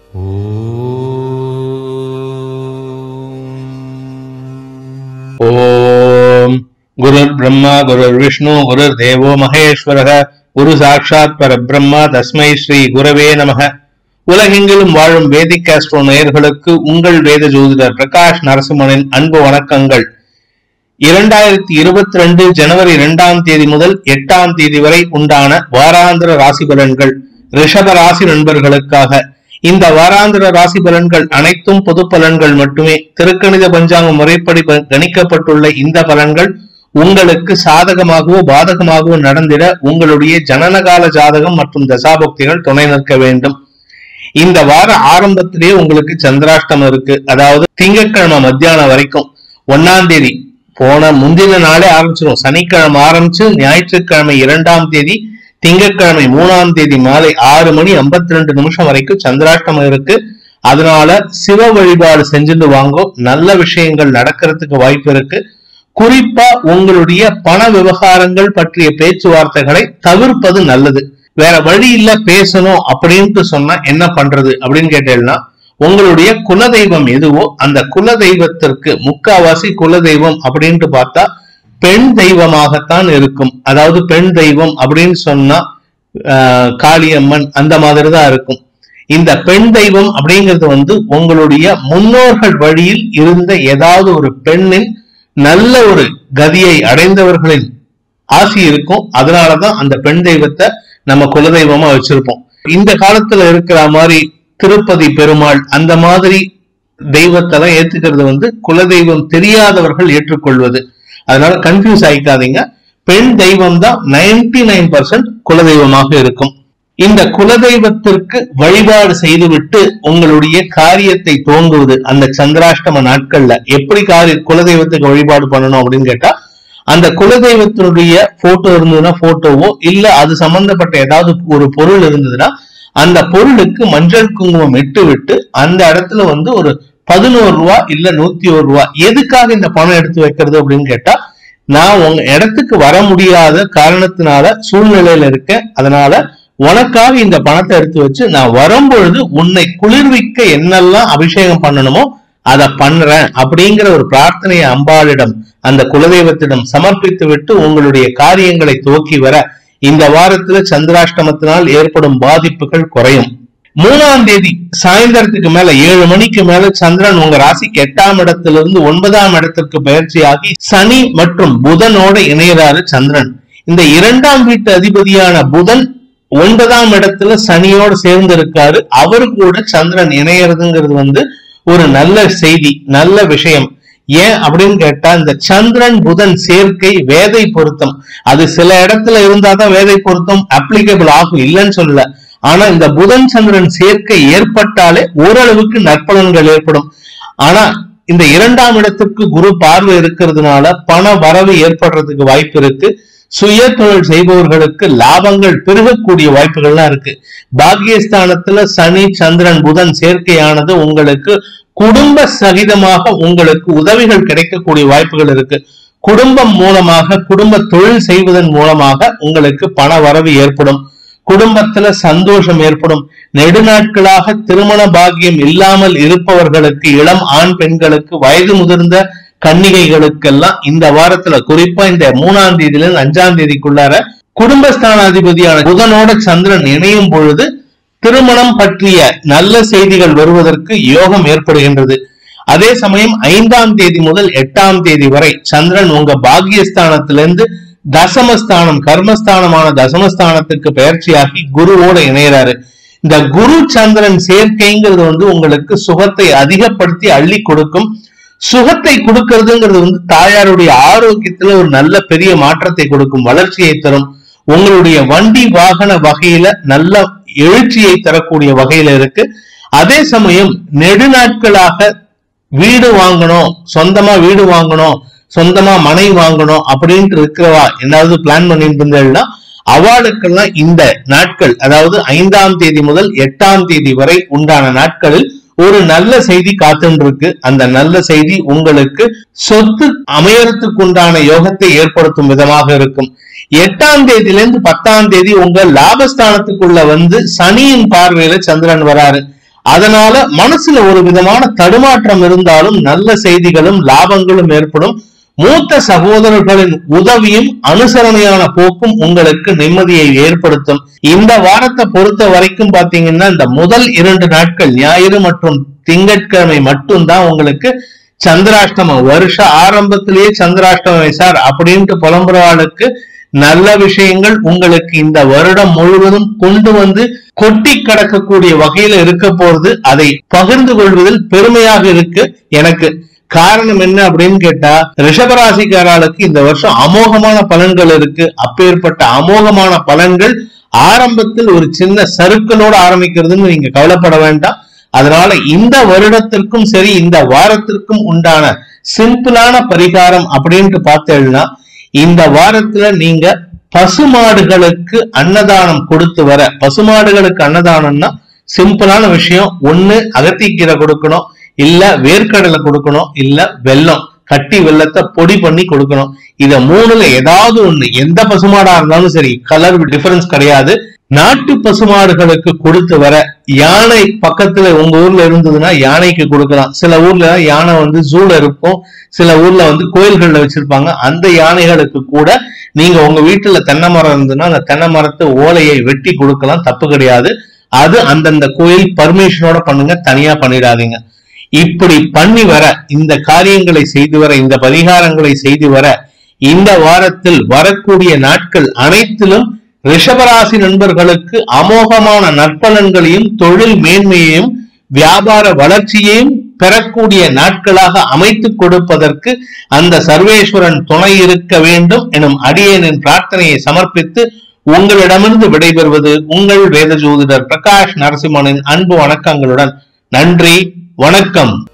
ஓம் குருர் பிரம்மா குருர் விஷ்ணு குருர் தேவோ மகேஸ்வரக குரு சாட்சாத் பரபிரம்மா தஸ்மை ஸ்ரீ குரவே நமக உலகெங்கிலும் வாழும் வேதிக் ஆஸ்ட்ரோ நேயர்களுக்கு உங்கள் வேத ஜோதிடர் பிரகாஷ் நரசிம்மனின் அன்பு வணக்கங்கள் இரண்டாயிரத்தி இருபத்தி ரெண்டு ஜனவரி இரண்டாம் தேதி முதல் எட்டாம் தேதி வரை உண்டான வாராந்திர ராசி பலன்கள் ரிஷப ராசி நண்பர்களுக்காக இந்த வாராந்திர ராசி பலன்கள் அனைத்தும் பொது பலன்கள் மட்டுமே திருக்கணித பஞ்சாங்க முறைப்படி ப- கணிக்கப்பட்டுள்ள இந்த பலன்கள் உங்களுக்கு சாதகமாகவோ பாதகமாகவோ நடந்திட உங்களுடைய ஜனனகால ஜாதகம் மற்றும் தசாபக்திகள் துணை நிற்க வேண்டும் இந்த வார ஆரம்பத்திலேயே உங்களுக்கு சந்திராஷ்டமம் இருக்கு அதாவது திங்கட்கிழமை மத்தியானம் வரைக்கும் ஒன்னாம் தேதி போன முந்தின நாளே ஆரம்பிச்சிடும் சனிக்கிழமை ஆரம்பிச்சு ஞாயிற்றுக்கிழமை இரண்டாம் தேதி திங்கட்கிழமை மூணாம் தேதி மாலை ஆறு மணி 52 ரெண்டு நிமிஷம் வரைக்கும் சந்திராஷ்டமம் இருக்கு அதனால சிவ வழிபாடு செஞ்சுட்டு வாங்கோ நல்ல விஷயங்கள் நடக்கிறதுக்கு வாய்ப்பு இருக்கு குறிப்பா உங்களுடைய பண விவகாரங்கள் பற்றிய பேச்சுவார்த்தைகளை தவிர்ப்பது நல்லது வேற வழி இல்ல பேசணும் அப்படின்ட்டு சொன்னா என்ன பண்றது அப்படின்னு கேட்டேன்னா உங்களுடைய குலதெய்வம் எதுவோ அந்த குலதெய்வத்திற்கு முக்காவாசி குலதெய்வம் அப்படின்ட்டு பார்த்தா பெண் தெய்வமாகத்தான் இருக்கும் அதாவது பெண் தெய்வம் அப்படின்னு சொன்னா ஆஹ், காளியம்மன் அந்த மாதிரி தான் இருக்கும் இந்த பெண் தெய்வம் அப்படிங்கிறது வந்து உங்களுடைய முன்னோர்கள் வழியில் இருந்த ஏதாவது ஒரு பெண்ணின் நல்ல ஒரு கதியை அடைந்தவர்களின் ஆசி இருக்கும் அதனாலதான் அந்த பெண் தெய்வத்தை நம்ம குலதெய்வமா வச்சிருப்போம் இந்த காலத்துல இருக்கிற மாதிரி திருப்பதி பெருமாள் அந்த மாதிரி தெய்வத்தை தான் ஏத்துக்கிறது வந்து குலதெய்வம் தெரியாதவர்கள் ஏற்றுக்கொள்வது அதனால கன்ஃபியூஸ் ஆயிக்காதீங்க பெண் தெய்வம் தான் நைன்டி நைன் பர்சன்ட் குலதெய்வமாக இருக்கும் இந்த குலதெய்வத்திற்கு வழிபாடு செய்துவிட்டு உங்களுடைய காரியத்தை துவங்குவது அந்த சந்திராஷ்டம நாட்கள்ல எப்படி காரிய குலதெய்வத்துக்கு வழிபாடு பண்ணணும் அப்படின்னு கேட்டா அந்த குலதெய்வத்தினுடைய போட்டோ இருந்ததுன்னா போட்டோவோ இல்ல அது சம்பந்தப்பட்ட ஏதாவது ஒரு பொருள் இருந்ததுன்னா அந்த பொருளுக்கு மஞ்சள் குங்குமம் இட்டு விட்டு அந்த இடத்துல வந்து ஒரு பதினோரு ரூபா இல்ல நூத்தி ஒரு ரூபா எதுக்காக இந்த பணம் எடுத்து வைக்கிறது அப்படின்னு கேட்டா நான் உங்க இடத்துக்கு வர முடியாத காரணத்தினால சூழ்நிலையில இருக்கேன் அதனால உனக்காக இந்த பணத்தை எடுத்து வச்சு நான் வரும்பொழுது உன்னை குளிர்விக்க என்னெல்லாம் அபிஷேகம் பண்ணணுமோ அதை பண்றேன் அப்படிங்கிற ஒரு பிரார்த்தனையை அம்பாளிடம் அந்த குலதெய்வத்திடம் சமர்ப்பித்து விட்டு உங்களுடைய காரியங்களை துவக்கி வர இந்த வாரத்துல சந்திராஷ்டமத்தினால் ஏற்படும் பாதிப்புகள் குறையும் மூணாம் தேதி சாயந்தரத்துக்கு மேல ஏழு மணிக்கு மேல சந்திரன் உங்க ராசிக்கு எட்டாம் இடத்திலிருந்து ஒன்பதாம் இடத்திற்கு பயிற்சியாகி சனி மற்றும் புதனோட இணையறாரு சந்திரன் இந்த இரண்டாம் வீட்டு அதிபதியான புதன் ஒன்பதாம் இடத்துல சனியோட சேர்ந்து இருக்காரு அவரு கூட சந்திரன் இணையறதுங்கிறது வந்து ஒரு நல்ல செய்தி நல்ல விஷயம் ஏன் அப்படின்னு கேட்டா இந்த சந்திரன் புதன் சேர்க்கை வேதை பொருத்தம் அது சில இடத்துல இருந்தாதான் வேதை பொருத்தம் அப்ளிகபிள் ஆகும் இல்லைன்னு சொல்லல ஆனா இந்த புதன் சந்திரன் சேர்க்கை ஏற்பட்டாலே ஓரளவுக்கு நற்பலன்கள் ஏற்படும் ஆனா இந்த இரண்டாம் இடத்துக்கு குரு பார்வை இருக்கிறதுனால பண வரவு ஏற்படுறதுக்கு வாய்ப்பு இருக்கு சுய தொழில் செய்பவர்களுக்கு லாபங்கள் பெருகக்கூடிய வாய்ப்புகள்லாம் இருக்கு பாக்கியஸ்தானத்துல சனி சந்திரன் புதன் சேர்க்கையானது உங்களுக்கு குடும்ப சகிதமாக உங்களுக்கு உதவிகள் கிடைக்கக்கூடிய வாய்ப்புகள் இருக்கு குடும்பம் மூலமாக குடும்ப தொழில் செய்வதன் மூலமாக உங்களுக்கு பண வரவு ஏற்படும் குடும்பத்துல சந்தோஷம் ஏற்படும் நெடுநாட்களாக திருமண பாக்கியம் இல்லாமல் இருப்பவர்களுக்கு இளம் ஆண் பெண்களுக்கு வயது முதிர்ந்த கன்னிகைகளுக்கெல்லாம் இந்த வாரத்துல குறிப்பா இந்த மூணாம் தேதியில இருந்து அஞ்சாம் தேதிக்குள்ளார குடும்பஸ்தானாதிபதியான புதனோட சந்திரன் இணையும் பொழுது திருமணம் பற்றிய நல்ல செய்திகள் வருவதற்கு யோகம் ஏற்படுகின்றது அதே சமயம் ஐந்தாம் தேதி முதல் எட்டாம் தேதி வரை சந்திரன் உங்க பாக்கியஸ்தானத்திலிருந்து தசமஸ்தானம் கர்மஸ்தானமான தசமஸ்தானத்துக்கு பயிற்சியாகி குருவோட இணையறாரு இந்த குரு சந்திரன் சேர்க்கைங்கிறது வந்து உங்களுக்கு சுகத்தை அதிகப்படுத்தி அள்ளி கொடுக்கும் சுகத்தை கொடுக்கறதுங்கிறது வந்து தாயாருடைய ஆரோக்கியத்துல ஒரு நல்ல பெரிய மாற்றத்தை கொடுக்கும் வளர்ச்சியை தரும் உங்களுடைய வண்டி வாகன வகையில நல்ல எழுச்சியை தரக்கூடிய வகையில இருக்கு அதே சமயம் நெடுநாட்களாக வீடு வாங்கணும் சொந்தமா வீடு வாங்கணும் சொந்தமா மனை வாங்கணும் அப்படின்ட்டு இருக்கிறவா ஏதாவது பிளான் பண்ணிட்டு இருந்தேன்னா அவளுக்கெல்லாம் இந்த நாட்கள் அதாவது ஐந்தாம் தேதி முதல் எட்டாம் தேதி வரை உண்டான நாட்களில் ஒரு நல்ல செய்தி காத்துன்னு இருக்கு அந்த நல்ல செய்தி உங்களுக்கு சொத்து அமையறதுக்கு உண்டான யோகத்தை ஏற்படுத்தும் விதமாக இருக்கும் எட்டாம் தேதியில இருந்து பத்தாம் தேதி உங்க லாபஸ்தானத்துக்குள்ள வந்து சனியின் பார்வையில சந்திரன் வராரு அதனால மனசுல ஒரு விதமான தடுமாற்றம் இருந்தாலும் நல்ல செய்திகளும் லாபங்களும் ஏற்படும் மூத்த சகோதரர்களின் உதவியும் அனுசரணையான போக்கும் உங்களுக்கு நிம்மதியை ஏற்படுத்தும் இந்த வாரத்தை பொறுத்த வரைக்கும் பாத்தீங்கன்னா இந்த முதல் இரண்டு நாட்கள் ஞாயிறு மற்றும் திங்கட்கிழமை மட்டும்தான் உங்களுக்கு சந்திராஷ்டமம் வருஷ ஆரம்பத்திலேயே சந்திராஷ்டமம் சார் அப்படின்ட்டு புலம்புறவாளுக்கு நல்ல விஷயங்கள் உங்களுக்கு இந்த வருடம் முழுவதும் கொண்டு வந்து கொட்டி கடக்கக்கூடிய வகையில இருக்க போறது அதை பகிர்ந்து கொள்வதில் பெருமையாக இருக்கு எனக்கு காரணம் என்ன அப்படின்னு கேட்டா ரிஷபராசிக்காரர்களுக்கு இந்த வருஷம் அமோகமான பலன்கள் இருக்கு அப்பேற்பட்ட அமோகமான பலன்கள் ஆரம்பத்தில் ஒரு சின்ன சருக்களோட ஆரம்பிக்கிறதுன்னு நீங்க கவலைப்பட வேண்டாம் அதனால இந்த வருடத்திற்கும் சரி இந்த வாரத்திற்கும் உண்டான சிம்பிளான பரிகாரம் அப்படின்ட்டு பார்த்தேன்னா இந்த வாரத்துல நீங்க பசுமாடுகளுக்கு அன்னதானம் கொடுத்து வர பசுமாடுகளுக்கு அன்னதானம்னா சிம்பிளான விஷயம் ஒண்ணு அகத்திக்கீரை கொடுக்கணும் இல்ல வேர்க்கடலை கொடுக்கணும் இல்ல வெல்லம் கட்டி வெள்ளத்தை பொடி பண்ணி கொடுக்கணும் இத மூணுல ஏதாவது ஒண்ணு எந்த பசுமாடா இருந்தாலும் சரி கலர் டிஃபரன்ஸ் கிடையாது நாட்டு பசுமாடுகளுக்கு கொடுத்து வர யானை பக்கத்துல உங்க ஊர்ல இருந்ததுன்னா யானைக்கு கொடுக்கலாம் சில ஊர்ல யானை வந்து ஜூல இருக்கும் சில ஊர்ல வந்து கோயில்கள்ல வச்சிருப்பாங்க அந்த யானைகளுக்கு கூட நீங்க உங்க வீட்டுல தென்னை மரம் இருந்ததுன்னா அந்த தென்னை மரத்து ஓலையை வெட்டி கொடுக்கலாம் தப்பு கிடையாது அது அந்தந்த கோயில் பர்மிஷனோட பண்ணுங்க தனியா பண்ணிடாதீங்க இப்படி பண்ணி வர இந்த காரியங்களை செய்து வர இந்த பரிகாரங்களை செய்து வர இந்த வாரத்தில் வரக்கூடிய நாட்கள் அனைத்திலும் ரிஷபராசி நண்பர்களுக்கு அமோகமான நற்பலன்களையும் தொழில் மேன்மையையும் வியாபார வளர்ச்சியையும் பெறக்கூடிய நாட்களாக அமைத்துக் கொடுப்பதற்கு அந்த சர்வேஸ்வரன் துணை இருக்க வேண்டும் எனும் அடியேனின் பிரார்த்தனையை சமர்ப்பித்து உங்களிடமிருந்து விடைபெறுவது உங்கள் வேத ஜோதிடர் பிரகாஷ் நரசிம்மனின் அன்பு வணக்கங்களுடன் நன்றி வணக்கம்